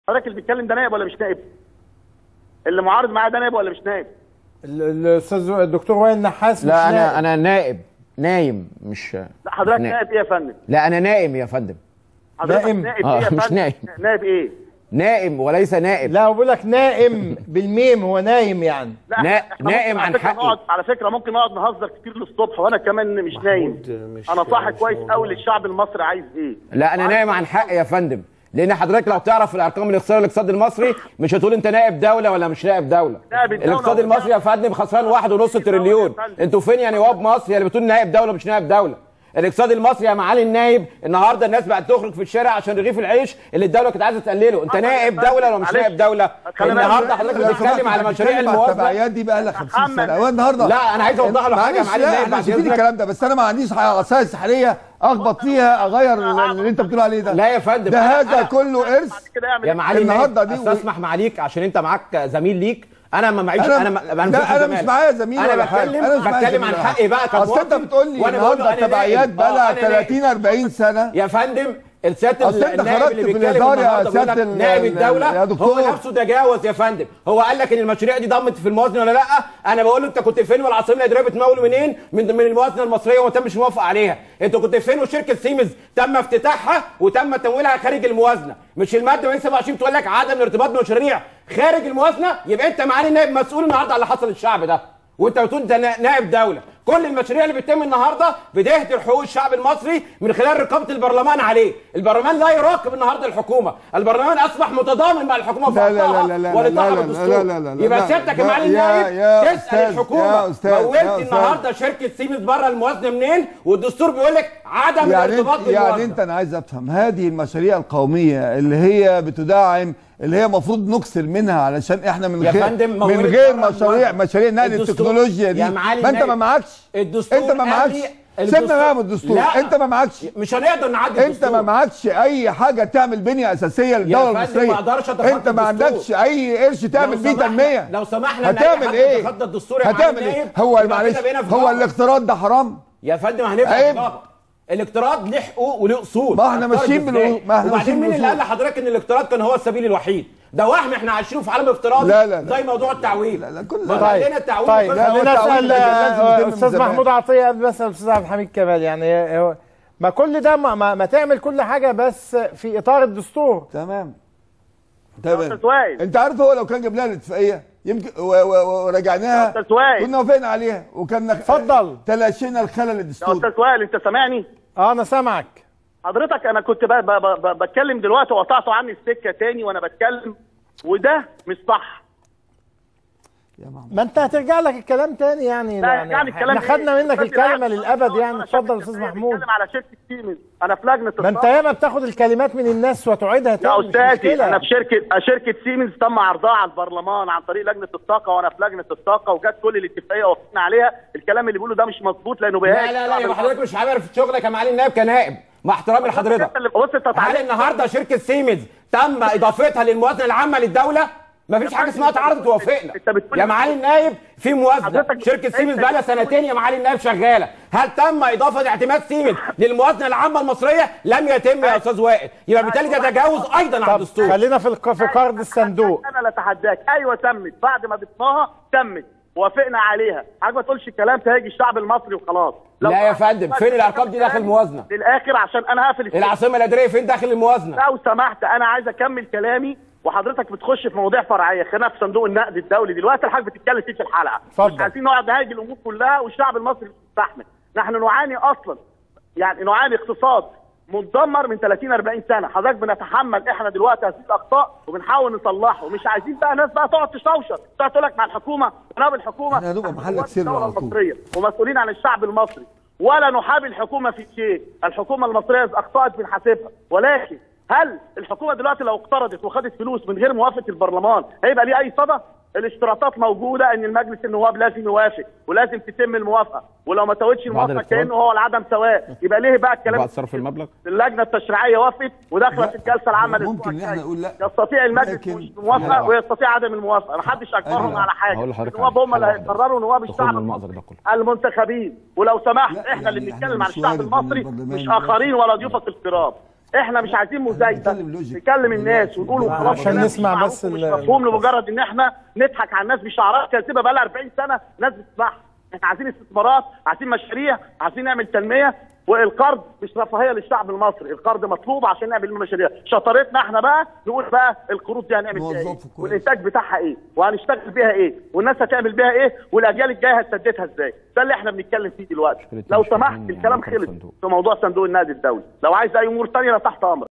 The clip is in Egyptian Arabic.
حضرتك اللي بيتكلم ده نائب ولا مش نائب؟ اللي معارض معاه ده نائب ولا مش نائب؟ ال- الاستاذ الدكتور وائل نحاس لا مش انا نائب. انا نائب نايم مش لا حضرتك مش نائب ايه يا فندم؟ لا انا نائم يا فندم حضرتك نائم؟ نائب آه، ايه يا مش فندم؟ نائب. نائب ايه؟ نائم وليس نائب لا هو بيقول لك نائم بالميم هو نايم يعني لا نا- إحنا ممكن نائم على عن فكرة حقي. نقعد على فكره ممكن نقعد نهزر كتير للصبح وانا كمان مش نايم مش- انا صاحي مش كويس موضوع. قوي للشعب المصري عايز ايه لا انا نائم عن حقي يا فندم لان حضرتك لو تعرف الارقام الاقتصاديه الاقتصاد المصري مش هتقول انت نائب دوله ولا مش نائب دوله نائب الدولة الاقتصاد هو المصري يا فندم خسران واحد ونص تريليون انتوا فين يا نواب مصر يا اللي بتقول نائب دوله مش نائب دوله الاقتصاد المصري يا معالي النائب النهارده الناس بقت تخرج في الشارع عشان رغيف العيش اللي الدوله كانت عايزه تقلله انت نائب دوله ولا مش معلش. نائب دوله خلينا النهارده بقى- حضرتك لو بتتكلم سمحت، على أنت مشاريع بتتكلم على الموازنه التبعيات دي بقى لها 50 محمد. سنه هو النهارده لا، أنا عايز أوضح له حاجة يا معلش، معالي لا النائب احنا بعد سيبين إذنك. الكلام ده بس انا ما عنديش عصايه سحريه اخبط فيها اغير اللي انت بتقول عليه ده لا يا فندم ده أنا- هذا أنا- كله ارث كده اعمل يا إيه؟ معالي النهاردة النائب دي- استسمح معاليك عشان انت معاك زميل ليك انا ما معيش أنا- انا ما لا، ما نفوتش أنا زمالك. مش معايا زميل انا ولا حاجة. بتكلم أنا مش معايا بتكلم عن زميل ولا حقي بقى اصل انت كمواطن بتقول لي وأنا بقول له النهارده أنا التبعيات نائب. بقى آه، لها أنا نائب. 30 40 سنه يا فندم السياده أصل أنت النائب خرجت اللي في بيتكلم الهزار يا النهارده بيقول سيادة لك ال- نائب ال- الدوله يا دكتور. هو نفسه تجاوز يا فندم هو قال لك ان المشاريع دي ضمت في الموازنه ولا لا انا بقول له انت كنت فين والعاصمه الاداريه بتمول منين من من الموازنه المصريه وما تمش موافق عليها انت كنت فين وشركه سيمنز تم افتتاحها وتم تمويلها خارج الموازنه مش الماده 127 بتقول لك عدم الارتباط بمشاريع خارج الموازنه يبقى انت معالي النائب مسؤول النهارده على اللي حصل للشعب ده وانت بتقول ده نا- نائب دوله كل المشاريع اللي بتتم النهارده بتهدر حقوق الشعب المصري من خلال رقابه البرلمان عليه البرلمان لا يراقب النهارده الحكومه البرلمان اصبح متضامن مع الحكومه في لا لا أخطائها لا لا لا ولطاعة لا لا الدستور. لا لا لا لا يبقى لا سيادتك يا لا معالي يا- النائب يا تسال أستاذ- الحكومه يا أستاذ- يا مولت أستاذ. النهارده شركه سيمنز بره الموازنه منين والدستور بيقول لك عدم يعني الارتباط انت يعني بالموازنه انت انا عايز افهم هذه المشاريع القوميه اللي هي بتدعم اللي هي المفروض نكسر منها علشان احنا من يا غير فندم من مولت غير بره مشاريع الموازنة. مشاريع نقل الدستور- التكنولوجيا دي يا معالي ما انت ما النائب، معكش الدستور انت ما قال معكش لي سيبنا الدستور- بقى من الدستور لا. انت ما معكش مش هنقدر نعدي انت الدستور. ما معكش اي حاجه تعمل بنيه اساسيه للدوله فندم، المصريه ما اقدرش أتخطى انت ما الدستور. عندكش اي قرش تعمل لو بيه سمحنا- تنميه لو سمحنا إن أي هتعمل حد ايه يتخطى الدستور يا معالي هتعمل ايه النائب، هو يبقى معلش كده بقينا في هو غابة. الاقتراض ده حرام يا فندم هنبقى عيب. في غابة. الاقتراض له حقوق وله اصول ما احنا هنفترض ماشيين إزاي؟ بالو- ما احنا وبعدين ماشيين مين اللي قال بالأصول. لحضرتك ان الاقتراض كان هو السبيل الوحيد ده وهم احنا عايشينه في عالم افتراضي لا، لا، لا. زي موضوع التعويم لا، لا، كل- ما طيب. عندنا التعويم طيب وكل- لا، هو خلينا التعويم اسال ده كان لازم آه، يتم من استاذ زمان. محمود عطيه قبل بس الاستاذ عبد الحميد كمال يعني هو- ما كل ده ما, ما, ما تعمل كل حاجه بس في اطار الدستور تمام أستاذ تمام وائل. انت عارف هو لو كان جاب لنا الاتفاقيه يمكن و- و- ورجعناها أستاذ وائل. كنا وافقنا عليها وكنا اتفضل. تلاشينا الخلل يا الدستوري استاذ وائل انت سامعني؟ اه انا سامعك حضرتك انا كنت ب- ب- ب- بتكلم دلوقتي وقطعتوا عني السكه تاني وانا بتكلم وده مش صح يا محمود ما انت هترجع لك الكلام تاني يعني لا يعني يعني الكلام احنا خدنا إيه؟ منك أستاذ الكلمه بالعكس، للابد أنا يعني شركة اتفضل يا استاذ سيمنز، محمود بتكلم على شركه سيمنز انا في لجنه ما انت الصرف. ياما بتاخد الكلمات من الناس وتعيدها تاني يا مش استاذي مشكلة. انا في شركه شركه سيمنز تم عرضها على البرلمان عن طريق لجنه الطاقه وانا في لجنه الطاقه وجت كل الاتفاقيه وافقنا عليها الكلام اللي بيقوله ده مش مظبوط لانه بيهاجم لا لا لا الشعب يبقى المصري. حضرتك مش عارف شغلك يا معالي النائب كنائب مع احترامي لحضرتك أنت اللي- بص انت هل تعالى النهارده شركه سيمنز تم اضافتها للموازنه العامه للدوله مفيش حاجه اسمها تعارض توافقنا أنت بتقول- يا معالي النائب في موازنه حضرتك- شركه سيمنز أنت بقى لها بتقول- سنتين يا معالي النائب شغاله هل تم اضافه اعتماد سيمنز للموازنه العامه المصريه لم يتم يا استاذ وائل يبقى بالتالي ده تجاوز ايضا على طب الدستور خلينا في الق- في قرض الصندوق انا لا اتحداك ايوه تمت بعد ما ضفناها تمت وافقنا عليها حضرتك ما تقولش الكلام تهاجي الشعب المصري وخلاص لو- لا يا فندم، فين الأرقام دي داخل الموازنة؟ للاخر عشان انا هقفل السكة. العاصمه الاداريه فين داخل الموازنه لو سمحت انا عايز اكمل كلامي وحضرتك بتخش في مواضيع فرعيه خلينا في صندوق النقد الدولي دلوقتي الحاجه بتتكلم فيه في الحلقه اتفضل. مش عايزين نقعد نهاجي الامور كلها والشعب المصري مش مستحمل نحن نعاني اصلا يعني نعاني اقتصاد متدمر من 30 40 سنه حضرتك بنتحمل احنا دلوقتي هذه الاخطاء وبنحاول نصلحه ومش عايزين بقى ناس بقى تقعد تشوشر تقعد تقول لك مع الحكومه ونائب الحكومه احنا هنبقى محلك قوات سر الدولة على طول. المصريه ومسؤولين عن الشعب المصري ولا نحابي الحكومه في شيء الحكومه المصريه إذا اخطات بنحاسبها ولكن هل الحكومه دلوقتي لو اقترضت وخدت فلوس من غير موافقه البرلمان هيبقى ليه اي صدى الاشتراطات موجوده ان المجلس النواب لازم يوافق ولازم تتم الموافقه ولو ما توتش الموافقه الاقتراض. كانه هو العدم سواء يبقى ليه بقى الكلام بعد صرف المبلغ اللجنه التشريعيه وافقت وداخله في الجلسه العامه ممكن الأسبوع إن إحنا الجاي. نقول لا. يستطيع المجلس لكن- مش موافقه لا. ويستطيع عدم الموافقه ما حدش اجبرهم أيوة. على حاجه هقول لحضرتك النواب هم اللي حاجة واحدة. هيقرروا نواب دخول الشعب المأزق المصري ده كله. المنتخبين ولو سمحت لا، احنا اللي يعني بنتكلم إحنا عن مش الشعب وارد إن المصري البرلمان مش يوافق. اخرين ولا ضيوفك الكرام احنا مش عايزين مزايده بنتكلم لوجيك. نكلم الناس ونقول عشان خلاص الناس نسمع مش بس معروف ومش ال- مفهوم لمجرد ان احنا نضحك على الناس بشعارات كاذبه بقى لها 40 سنه ناس بتسمعها احنا عايزين استثمارات عايزين مشاريع عايزين نعمل تنميه والقرض مش رفاهيه للشعب المصري القرض مطلوب عشان نعمل مشاريع شطارتنا احنا بقى نقول بقى القروض دي هنعمل فيها ايه نوظفه كويس. والانتاج بتاعها ايه وهنشتغل بيها ايه والناس هتعمل بيها ايه والاجيال الجايه هتسددها ازاي ده اللي احنا بنتكلم فيه دلوقتي لو سمحت الكلام خلص في موضوع صندوق النقد الدولي لو عايز اي امور ثانيه انا تحت امرك